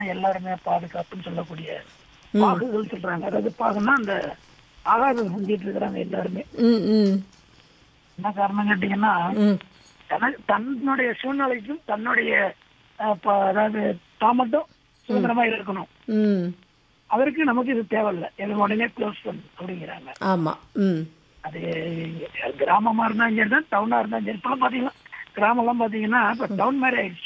எல்லாருமே பாதுகாப்புன்னு சொல்லக்கூடிய பாகுகள் சொல்றாங்க அதாவது பாகுன்னா அந்த ஆகாரம் செஞ்சிட்டு இருக்கிறாங்க எல்லாருமே ம் ம் என்ன காரணம் கேட்டீங்கன்னா ம் தன- தன்னுடைய சூழ்நிலைக்கும் தன்னுடைய அஹ், ப- அதாவது தான் மட்டும் சுதந்திரமா இருக்கணும் ம் அதற்கு நமக்கு இது தேவையில்லை எனக்கு உடனே க்ளோஸ் பண்ணு அப்படிங்கிறாங்க ஆமாம் ம் அது கிராமமா இருந்தாலும் சரி தான் டவுனா இருந்தாலும் சரி இப்பெல்லாம் பாத்தீங்கன்னா கிராமம்லாம் பாத்தீங்கன்னா இப்ப டவுன் மாதிரி ஆயிடுச்சு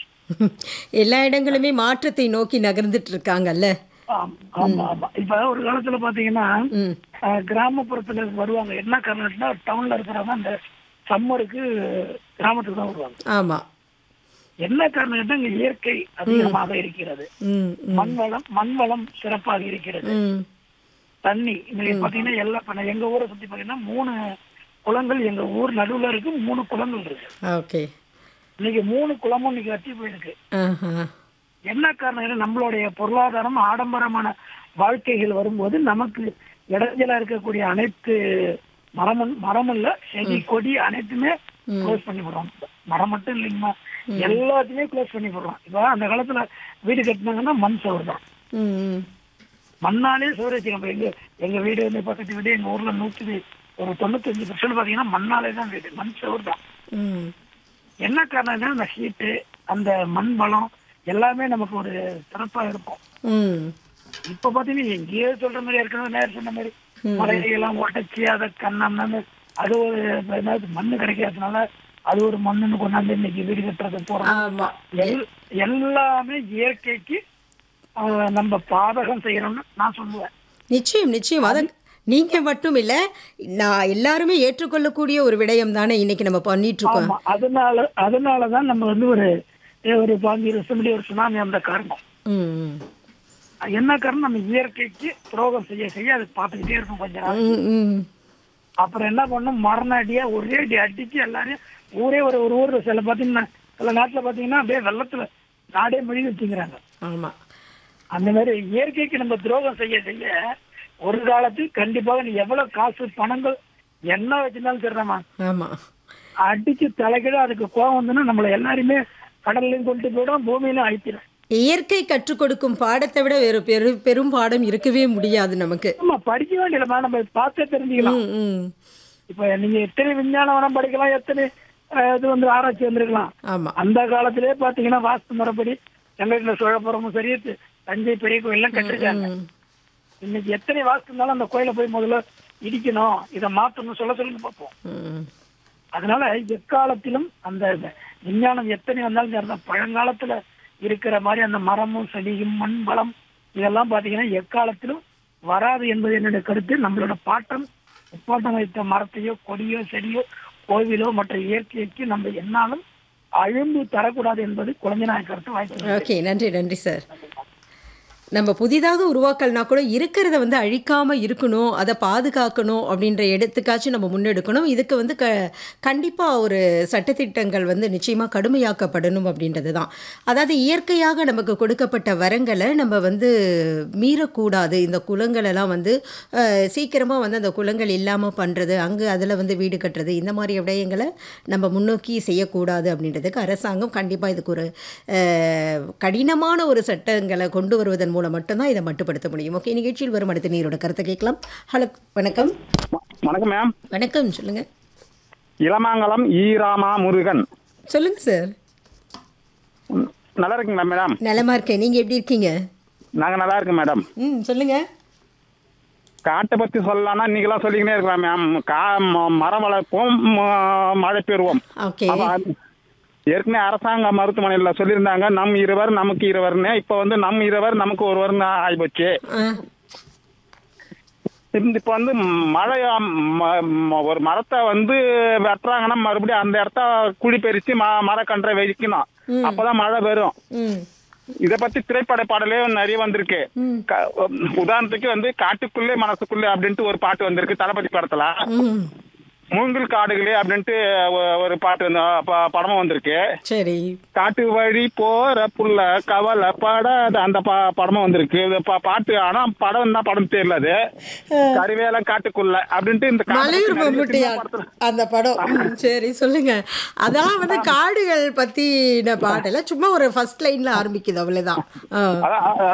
எல்லா இடங்களுமே மாற்றத்தை நோக்கி நகர்ந்துட்டு இருக்காங்கல்ல ஆம், ஆமா ஆமா இப்ப ஒரு காலத்துல பாத்தீங்கன்னா ம் அஹ், கிராமப்புறத்துல வருவாங்க என்ன காரணம்னா டவுன்ல இருக்கிறவங்க அந்த சம்மருக்கு கிராமத்துக்கு தான் வருவாங்க ஆமாம் என்ன காரணம் கேட்டா இங்க இயற்கை அதிகமாக இருக்கிறது ம் ம் மண் வளம் மண் வளம் சிறப்பாக இருக்கிறது ம் தண்ணி இன்னைக்கு பாத்தீங்கன்னா எல்லா இப்ப நான் எங்க ஊரை சுத்தி பாத்தீங்கன்னா மூணு குளங்கள் எங்க ஊர் நடுவுல இருக்கு மூணு குளங்கள் இருக்கு ஓகே இன்னைக்கு மூணு குளமும் இன்னைக்கு வத்தி போயிருக்கு ஆஹா என்ன காரணம் ஏன்னா நம்மளுடைய பொருளாதாரம் ஆடம்பரமான வாழ்க்கைகள் வரும்போது நமக்கு இடைஞ்சலா இருக்கக்கூடிய அனைத்து மரம் மரம் இல்ல செடி கொடி அனைத்துமே க்ளோஸ் பண்ணி போடுறோம் மரம் மட்டும் இல்லைங்கம்மா எல்லாத்தையுமே க்ளோஸ் பண்ணி போடுறோம் இப்போ அந்த காலத்துல வீடு கட்டினாங்கன்னா மண் சோறு தான் ம் ம் மண்ணாலே சோறு வச்சுக்கோங்க எங்க எங்க வீடு வந்து பக்கத்து வீடு எங்க ஊர்ல நூத்தி ஒரு தொண்ணூத்தஞ்சு பர்சன்ட் பாத்தீங்கன்னா மண்ணாலே தான் வீடு மண் சோறு தான் ம் என்ன காரணம்னா அந்த ஹீட்டு அந்த மண் வளம் எல்லாமே நமக்கு ஒரு சிறப்பா இருக்கும் ம் இப்ப பாத்தீங்கன்னா எங்கேயோ சொல்ற மாதிரி ஏற்கனவே நேரம் சொன்ன மாதிரி மலையெல்லாம் உடைச்சு அதை கண்ணம் அது ஒரு என்னது மண்ணு கிடைக்காததுனால அது ஒரு மண்ணுன்னு கொண்டாந்து இன்னைக்கு வீடு கட்டுறது போறோம் ஆமாம் எல்- எல்லாமே இயற்கைக்கு ஆஹ், நம்ம பாதகம் செய்யணும்னு நான் சொல்லுவேன் நிச்சயம் நிச்சயம் அத நீங்க மட்டும் இல்ல நான் எல்லாருமே ஏற்றுக்கொள்ளக்கூடிய ஒரு விடயம் தானே இன்னைக்கு நம்ம பண்ணிட்டு இருக்கோம் ஆமா அதனால அதனாலதான் நம்ம வந்து ஒரு ஒரு பாஞ்சு வருஷம் முன்னாடி ஒரு சுனாமி வந்த காரணம் ம் ம். என்ன காரணம் நம்ம இயற்கைக்கு துரோகம் செய்ய செய்ய அது பார்த்துக்கிட்டே இருக்கும் கொஞ்ச நாள் ம் ம் அப்புறம் என்ன பண்ணோம் மரணடியா ஒரே அடி அடிச்சு எல்லாரையும் ஊரே ஒரு ஒரு ஊர்ல சில பாத்தீங்கன்னா சில நாட்டுல பாத்தீங்கன்னா அப்படியே வெள்ளத்துல நாடே மொழி வச்சுக்கிறாங்க ஆமா அந்த மாதிரி இயற்கைக்கு நம்ம துரோகம் செய்ய செய்ய ஒரு காலத்தில் கண்டிப்பாக நீ எவ்வளவு காசு பணங்கள் என்ன வச்சிருந்தாலும் சரிதாம்மா ஆமா அடிச்சு தலைக்கிட அதுக்கு கோவம் வந்துன்னா நம்மள எல்லாருமே கடல்லையும் கொண்டு போயிடும் பூமியிலும் அழித்திடும் இயற்கை கற்றுக் கொடுக்கும் பாடத்தை விட வேறு பெரு பெரும் பாடம் இருக்கவே முடியாது நமக்கு நம்ம படிக்க வேண்டியலமா நம்ம பார்த்தே தெரிஞ்சுக்கலாம் ம் ம் இப்ப நீங்க எத்தனை விஞ்ஞானம் படிக்கலாம் எத்தனை அஹ், இது வந்து ஆராய்ச்சி வந்திருக்கலாம் ஆமா அந்த காலத்திலே பாத்தீங்கன்னா வாஸ்து முறைப்படி செங்கல்ல சோழபுரமும் சரி தஞ்சை பெரிய கோயில்லாம் கட்டிருக்காங்க ம் இன்னைக்கு எத்தனை வாஸ்து இருந்தாலும் அந்த கோயிலை போய் முதல்ல இடிக்கணும் இதை மாத்தணும் சொல்ல சொல்லி பார்ப்போம் ம் அதனால எக்காலத்திலும் அந்த விஞ்ஞானம் எத்தனை வந்தாலும் சரிதான் பழங்காலத்துல இருக்கிற மாதிரி அந்த மரமும் செடியும் மண் வளம் இதெல்லாம் பாத்தீங்கன்னா எக்காலத்திலும் வராது என்பது என்னுடைய கருத்து நம்மளோட பாட்டம் முப்பாட்டம் வைத்த மரத்தையோ கொடியோ செடியோ கோவிலோ மற்ற இயற்கைக்கு நம்ம என்னாலும் அழும்பு தரக்கூடாது என்பது குழந்தைநாய கருத்து வாய்ப்பு ஓகே நன்றி நன்றி சார் நம்ம புதிதாக உருவாக்கல்னா கூட இருக்கிறத வந்து அழிக்காம இருக்கணும் அதை பாதுகாக்கணும் அப்படின்ற இடத்துக்காச்சும் நம்ம முன்னெடுக்கணும் இதுக்கு வந்து க கண்டிப்பாக ஒரு சட்டத்திட்டங்கள் வந்து நிச்சயமாக கடுமையாக்கப்படணும் அப்படின்றது தான் அதாவது இயற்கையாக நமக்கு கொடுக்கப்பட்ட வரங்களை நம்ம வந்து மீறக்கூடாது இந்த குளங்களெல்லாம் வந்து சீக்கிரமாக வந்து அந்த குளங்கள் இல்லாமல் பண்ணுறது அங்கே அதில் வந்து வீடு கட்டுறது இந்த மாதிரி விடயங்களை நம்ம முன்னோக்கி செய்யக்கூடாது அப்படின்றதுக்கு அரசாங்கம் கண்டிப்பாக இதுக்கு ஒரு அஹ், கடினமான ஒரு சட்டங்களை கொண்டு வருவதன் மூலம் மட்டும்தான் இதை மட்டுப்படுத்த முடியும் ஓகே நிகழ்ச்சியில் வரும் அடுத்த நீரோட கருத்தை கேட்கலாம் ஹலோ வணக்கம் வணக்கம் மேம் வணக்கம் சொல்லுங்க இளமாங்கலம் ஈராமா முருகன் சொல்லுங்க சார் ம், நல்லா இருக்குங்களா மேடம் நலமா இருக்கேன் நீங்க எப்படி இருக்கீங்க நாங்கள் நல்லா இருக்கோம் மேடம் ம் சொல்லுங்க காட்டை பற்றி சொல்லலாம்னா நீங்களாம் சொல்லிக்கினே இருக்கலாம் மேம் கா ம- மரம் வளர்ப்போம் ம- மழை பெறுவோம் ஓகே அப்ப அது- ஏற்கனவே அரசாங்க மருத்துவமனையில் சொல்லியிருந்தாங்க நம் இருவர் நமக்கு இருவர்னு இப்போ வந்து நம் இருவர் நமக்கு ஒருவர்னு ஆகிப்போச்சு ஆ இந்த இப்போ வந்து மழை ம- ம- ஒரு மரத்தை வந்து வெட்டுறாங்கன்னா மறுபடியும் அந்த இடத்த குழி பறித்து ம மரக்கன்றை வைக்கணும் அப்பதான் மழை வரும் ம் இத பத்தி திரைப்பட பாடலே நிறைய வந்திருக்கு ம். க- உதாரணத்துக்கு வந்து காட்டுக்குள்ளே மனசுக்குள்ளே அப்படின்ட்டு ஒரு பாட்டு வந்திருக்கு தளபதி படத்துல ம் மூங்கில் காடுகளே அப்படின்ட்டு ஒ- ஒரு பாட்டு வந்து ப- படமும் வந்திருக்கு சரி காட்டு வழி போற புள்ள கவலை படாத அந்த பா படமும் வந்திருக்கு இது பா- பாட்டு ஆனா படம் என்ன படம் தெரியல அது கருவேல காட்டுக்குள்ள அப்படின்ட்டு இந்த காட்டை மலையூர் பத்தி நிறைய மம்முட்டியா சினிமா படத்துல- அந்த படம் ம், சரி சொல்லுங்க அதெல்லாம் வந்து காடுகள் பத்தின பாட்டெல்லாம் சும்மா ஒரு ஃபர்ஸ்ட் லைன்ல ஆரம்பிக்குது அவ்வளவுதான் ஆ. அதான்